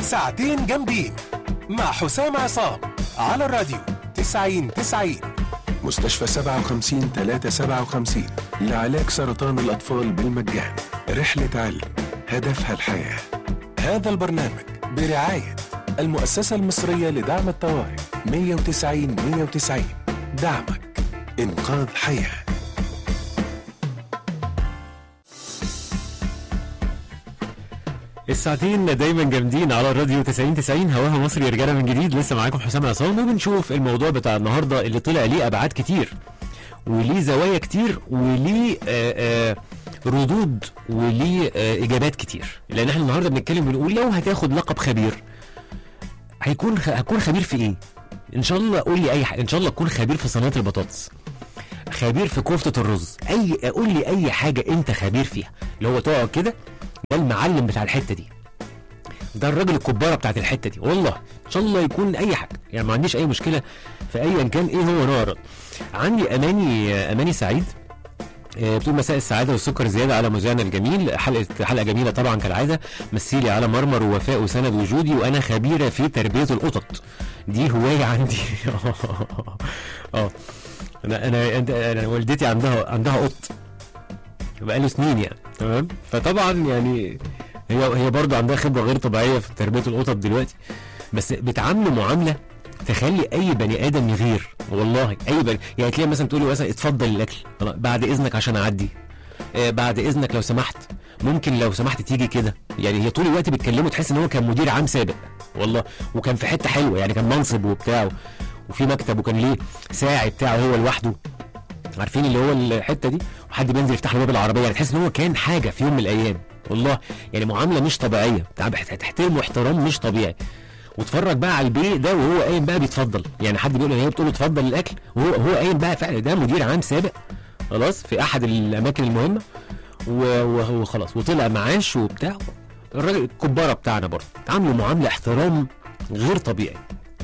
ساعتين جامدين مع حسام عصام على الراديو 90 90 مستشفى 57 357 لعلاج سرطان الأطفال بالمجان رحلة علم هدفها الحياة هذا البرنامج برعاية المؤسسة المصرية لدعم الطوارئ 190 190 دعمك إنقاذ حياه الساعتين دايما جامدين على الراديو 90 90 هواها مصر رجاله من جديد لسه معاكم حسام عصام وبنشوف الموضوع بتاع النهارده اللي طلع ليه ابعاد كتير وليه زوايا كتير وليه آه آه ردود وليه آه اجابات كتير لان احنا النهارده بنتكلم بنقول لو هتاخد لقب خبير هيكون خ... هتكون خبير في ايه؟ ان شاء الله قول لي اي حاجه ان شاء الله تكون خبير في صينيه البطاطس خبير في كفته الرز اي قول لي اي حاجه انت خبير فيها اللي هو تقعد كده ده المعلم بتاع الحته دي ده الراجل الكباره بتاعت الحته دي والله ان شاء الله يكون اي حاجه يعني ما عنديش اي مشكله في ايا كان ايه هو نوع الرد عندي اماني اماني سعيد آه، بتقول مساء السعادة والسكر زيادة على مذيعنا الجميل حلقة حلقة جميلة طبعا كالعادة مثيلي على مرمر ووفاء وسند وجودي وأنا خبيرة في تربية القطط دي هواية عندي اه أنا أنا أنا والدتي عندها عندها قط بقاله سنين يعني تمام فطبعا يعني هي هي برضه عندها خبره غير طبيعيه في تربيه القطط دلوقتي بس بتعامله معامله تخلي اي بني ادم يغير والله اي بني يعني تلاقي مثلا تقول له مثلا اتفضل الاكل خلاص، بعد اذنك عشان اعدي آه، بعد اذنك لو سمحت ممكن لو سمحت تيجي كده يعني هي طول الوقت بتكلمه تحس ان هو كان مدير عام سابق والله وكان في حته حلوه يعني كان منصب وبتاع وفي مكتب وكان ليه ساعي بتاعه هو لوحده عارفين اللي هو الحته دي وحد بينزل يفتح له باب العربيه يعني تحس ان هو كان حاجه في يوم من الايام والله يعني معامله مش طبيعيه بتاع- تحترمه احترام مش طبيعي واتفرج بقى على البيت ده وهو قايم بقى بيتفضل يعني حد بيقول له هي بتقول له اتفضل الاكل وهو هو قايم بقى فعلا ده مدير عام سابق خلاص في احد الاماكن المهمه و- و- وخلاص وطلع معاش وبتاع الراجل الكباره بتاعنا برضه عامله معامله احترام غير طبيعي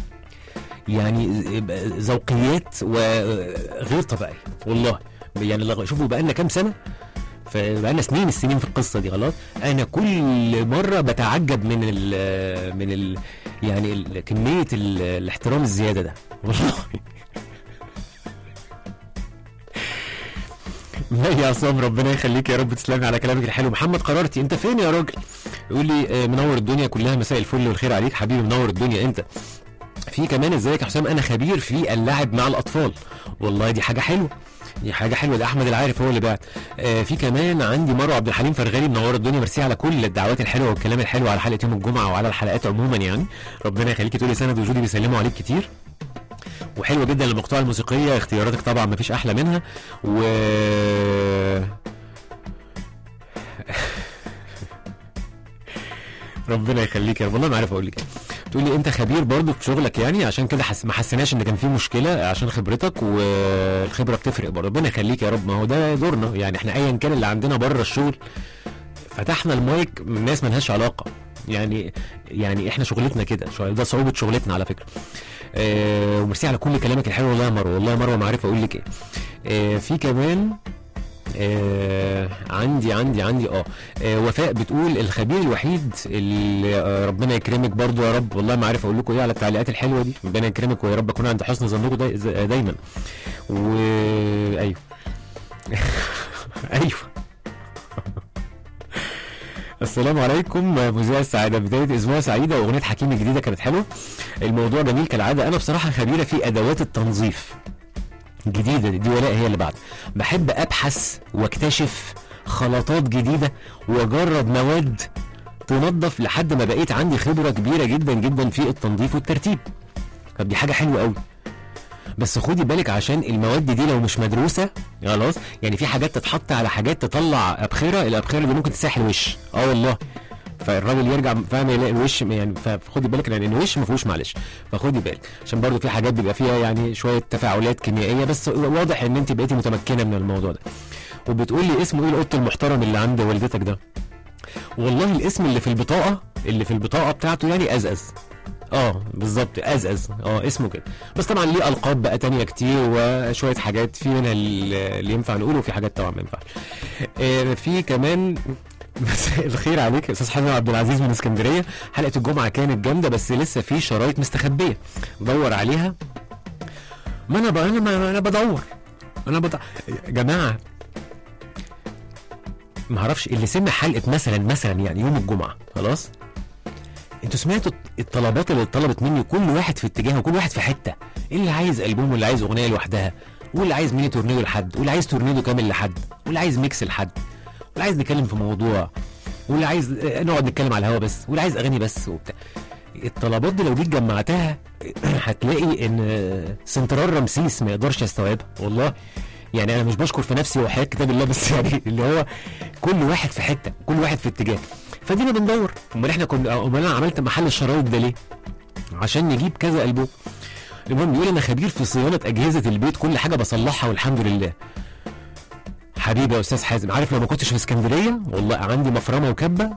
يعني ذوقيات وغير طبيعيه والله يعني لغ- شوفوا بقى لنا كام سنه فبقى لنا سنين السنين في القصه دي خلاص انا كل مره بتعجب من ال من ال يعني ال كميه ال الاحترام الزياده ده والله لا يا عصام ربنا يخليك يا رب تسلمي على كلامك الحلو محمد قرارتي انت فين يا راجل يقول لي آه، منور الدنيا كلها مساء الفل والخير عليك حبيبي منور الدنيا انت في كمان ازيك يا حسام انا خبير في اللعب مع الاطفال والله دي حاجه حلوه دي حاجه حلوه ده احمد العارف هو اللي بعت آه في كمان عندي مروه عبد الحليم فرغالي منوره الدنيا ميرسي على كل الدعوات الحلوه والكلام الحلو على حلقه يوم الجمعه وعلى الحلقات عموما يعني ربنا يخليكي تقولي سند وجودي بيسلموا عليك كتير وحلوه جدا المقطوعه الموسيقيه اختياراتك طبعا ما فيش احلى منها و ربنا يخليك يا رب والله ما عارف اقول لك إيه. تقول لي انت خبير برضه في شغلك يعني عشان كده حس... ما حسيناش ان كان في مشكله عشان خبرتك والخبره بتفرق برضه ربنا يخليك يا رب ما هو ده دورنا يعني احنا ايا كان اللي عندنا بره الشغل فتحنا المايك من ناس ملهاش علاقه يعني يعني احنا شغلتنا كده شو- ده صعوبه شغلتنا على فكره آه وميرسي على كل كلامك الحلو والله يا مروه والله يا مروه ما عارف اقول لك ايه آه في كمان آه عندي عندي عندي اه آه، وفاء بتقول الخبير الوحيد اللي آه ربنا يكرمك برضو يا رب والله ما عارف اقول لكم ايه على التعليقات الحلوه دي ربنا يكرمك ويا رب اكون عند حسن ظنكم داي زي- دايما و ايوه ايوه السلام عليكم مذيع السعادة بداية أسبوع سعيدة وأغنية حكيم الجديدة كانت حلوة الموضوع جميل كالعادة أنا بصراحة خبيرة في أدوات التنظيف جديدة دي ولاء هي اللي بعد بحب أبحث واكتشف خلطات جديدة وأجرب مواد تنظف لحد ما بقيت عندي خبرة كبيرة جدا جدا في التنظيف والترتيب طب دي حاجة حلوة قوي بس خدي بالك عشان المواد دي لو مش مدروسه خلاص يعني في حاجات تتحط على حاجات تطلع ابخره الابخره دي ممكن تساحل وش اه والله فالراجل يرجع فاهم يلاقي الوش يعني فخدي بالك لان الوش ما فيهوش معلش فخدي بالك عشان برضو في حاجات بيبقى فيها يعني شويه تفاعلات كيميائيه بس واضح ان انت بقيتي متمكنه من الموضوع ده وبتقول لي اسمه ايه القط المحترم اللي عند والدتك ده والله الاسم اللي في البطاقه اللي في البطاقه بتاعته يعني ازأز اه بالظبط ازأز اه اسمه كده بس طبعا ليه القاب بقى تانية كتير وشويه حاجات في منها اللي اللي ينفع نقوله وفي حاجات طبعا ما ينفعش آه في كمان مساء الخير عليك يا استاذ حازم عبد العزيز من اسكندريه حلقه الجمعه كانت جامده بس لسه في شرايط مستخبيه دور عليها ما انا ب... انا ما انا بدور انا بد... يا جماعه ما اعرفش اللي سمع حلقه مثلا مثلا يعني يوم الجمعه خلاص انتوا سمعتوا الطلبات اللي اتطلبت مني كل واحد في اتجاه وكل واحد في حته اللي عايز البوم واللي عايز اغنيه لوحدها واللي عايز ميني تورنيدو لحد واللي عايز تورنيدو كامل لحد واللي عايز ميكس لحد واللي عايز نتكلم في موضوع واللي عايز آه، نقعد نتكلم على الهوا بس واللي عايز اغاني بس وبتاع الطلبات دي لو جيت جمعتها هتلاقي ان آه، سنترال رمسيس ما يقدرش يستوعبها والله يعني انا مش بشكر في نفسي وحياه كتاب الله بس يعني اللي هو كل واحد في حته كل واحد في اتجاه فدينا بندور امال احنا كنا امال انا عملت محل الشرايط ده ليه عشان نجيب كذا البوم المهم بيقول انا خبير في صيانه اجهزه البيت كل حاجه بصلحها والحمد لله حبيبي يا استاذ حازم عارف لو ما كنتش في اسكندريه والله عندي مفرمه وكبه